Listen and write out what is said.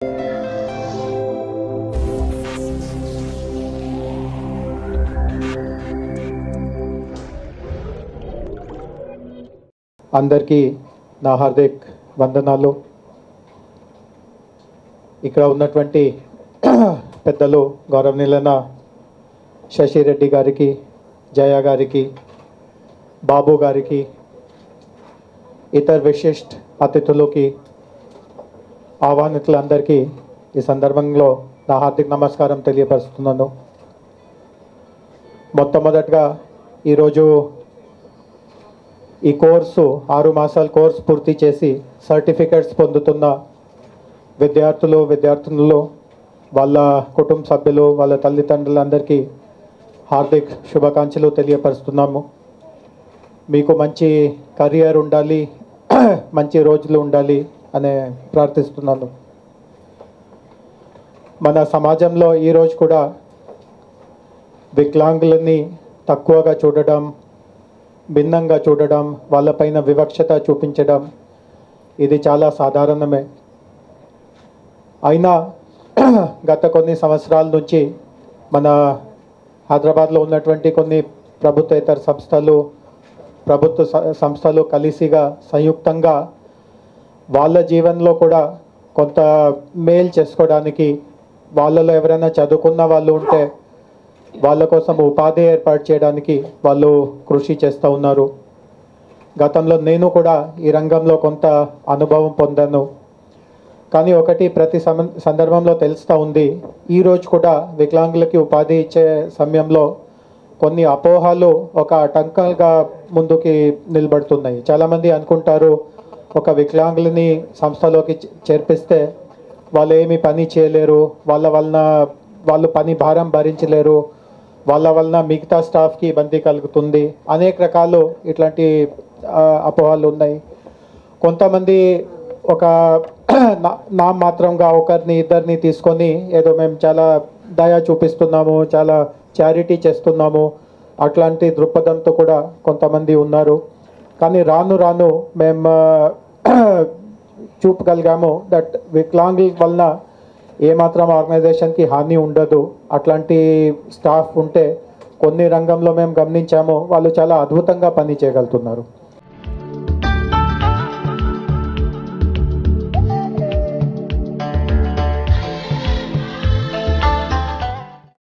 అందరికీ నా హార్దిక్ వందనాలు ఇక్కడ ఉన్నటువంటి పెద్దలు గౌరవనీయులైన శశిరెడ్డి గారికి జయ గారికి బాబు గారికి ఇతర విశిష్ట అతిథులకి ఆహ్వానితులందరికీ ఈ సందర్భంలో నా హార్దిక నమస్కారం తెలియపరుస్తున్నాను మొట్టమొదటిగా ఈరోజు ఈ కోర్సు ఆరు మాసాల కోర్సు పూర్తి చేసి సర్టిఫికెట్స్ పొందుతున్న విద్యార్థులు విద్యార్థినులు వాళ్ళ కుటుంబ సభ్యులు వాళ్ళ తల్లిదండ్రులందరికీ హార్దిక్ శుభాకాంక్షలు తెలియపరుస్తున్నాము మీకు మంచి కెరియర్ ఉండాలి మంచి రోజులు ఉండాలి అనే ప్రార్థిస్తున్నాను మన సమాజంలో ఈరోజు కూడా వికలాంగులని తక్కువగా చూడడం భిన్నంగా చూడడం వాళ్ళపైన వివక్షత చూపించడం ఇది చాలా సాధారణమే అయినా గత కొన్ని సంవత్సరాల నుంచి మన హైదరాబాద్లో ఉన్నటువంటి కొన్ని ప్రభుత్వేతర సంస్థలు ప్రభుత్వ స- సంస్థలు కలిసిగా సంయుక్తంగా వాళ్ళ జీవనంలో కూడా కొంత మేల్ చేసుకోవడానికి వాళ్ళలో ఎవరైనా చదువుకున్న వాళ్ళు ఉంటే వాళ్ళ కోసం ఉపాధి ఏర్పాటు చేయడానికి వాళ్ళు కృషి చేస్తూ ఉన్నారు గతంలో నేను కూడా ఈ రంగంలో కొంత అనుభవం పొందాను కానీ ఒకటి ప్రతి సమ సందర్భంలో తెలుస్తూ ఉంది ఈరోజు కూడా వికలాంగులకి ఉపాధి ఇచ్చే సమయంలో కొన్ని అపోహలు ఒక ఆటంకాలుగా ముందుకి నిలబడుతున్నాయి చాలామంది అనుకుంటారు ఒక వికలాంగులని సంస్థలోకి చే- చేర్పిస్తే వాళ్ళు ఏమి పని చేయలేరు వాళ్ళ వలన వాళ్ళు పని భారం భరించలేరు వాళ్ళ వలన మిగతా స్టాఫ్కి ఇబ్బంది కలుగుతుంది అనేక రకాలు ఇట్లాంటి ఆ, అపోహలు ఉన్నాయి కొంతమంది ఒక నా- నా మాత్రంగా ఒకరిని ఇద్దరిని తీసుకొని ఏదో మేము చాలా దయ చూపిస్తున్నాము చాలా చారిటీ చేస్తున్నాము అట్లాంటి దృక్పథంతో కూడా కొంతమంది ఉన్నారు కానీ రాను రాను మేము ఆ, చూపగలిగాము దట్ వికలాంగుల వలన ఏమాత్రం ఆర్గనైజేషన్కి హాని ఉండదు అట్లాంటి స్టాఫ్ ఉంటే కొన్ని రంగంలో మేము గమనించాము వాళ్ళు చాలా అద్భుతంగా పని చేయగలుగుతున్నారు